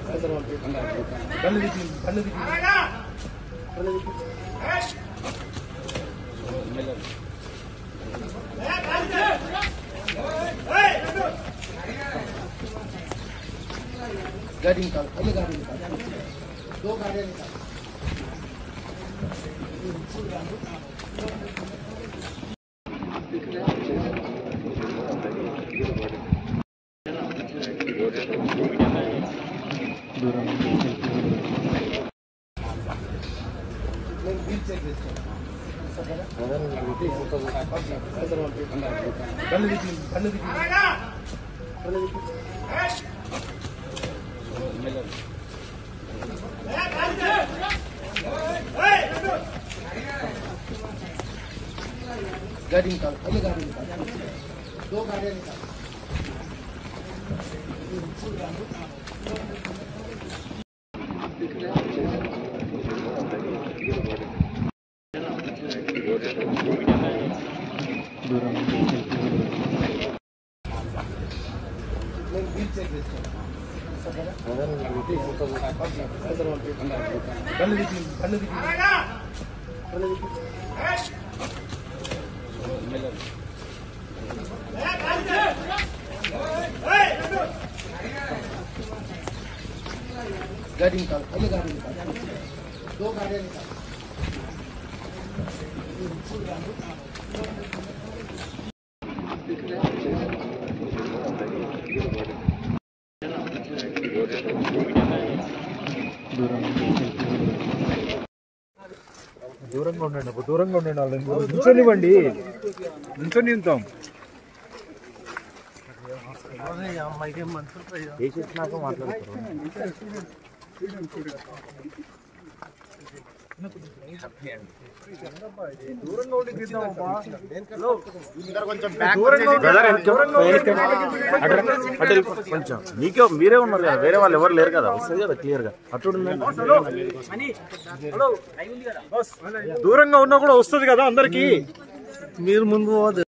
కళ్ళు తిప్పి కళ్ళు తిప్పి కళ్ళు తిప్పి गाड़ी निकाल पहले गाड़ी निकाल दो गाड़ियाँ निकाल నేను బిల్ చెక్ చేస్తాను కళ్ళు తిప్పి కళ్ళు తిప్పి కళ్ళు తిప్పి गाड़ी निकाल पहले गाड़ी निकाल दो गाड़ियाँ निकाल నేను బిల్ చెక్ చేస్తాను కళ్ళు తిప్పి కళ్ళు తిప్పి కళ్ళు తిప్పి गाड़ी निकाल पहले गाड़ी निकाल दो गाड़ियाँ निकाल దూరంగా ఉండండి అప్పుడు దూరంగా ఉండండి వాళ్ళని నిల్చొనివ్వండి నిల్చొని ఉంటాం వేసేసినాక మాట్లాడతారు దూరంగా ఉండి తీద్దామమ్మా. కొంచెం మీకే మీరే ఉన్నారు కదా వేరే వాళ్ళు ఎవరు లేరు కదా వస్తుంది కదా క్లియర్ గా అటు దూరంగా ఉన్నా కూడా వస్తుంది కదా అందరికి మీరు ముందు పోవద్దు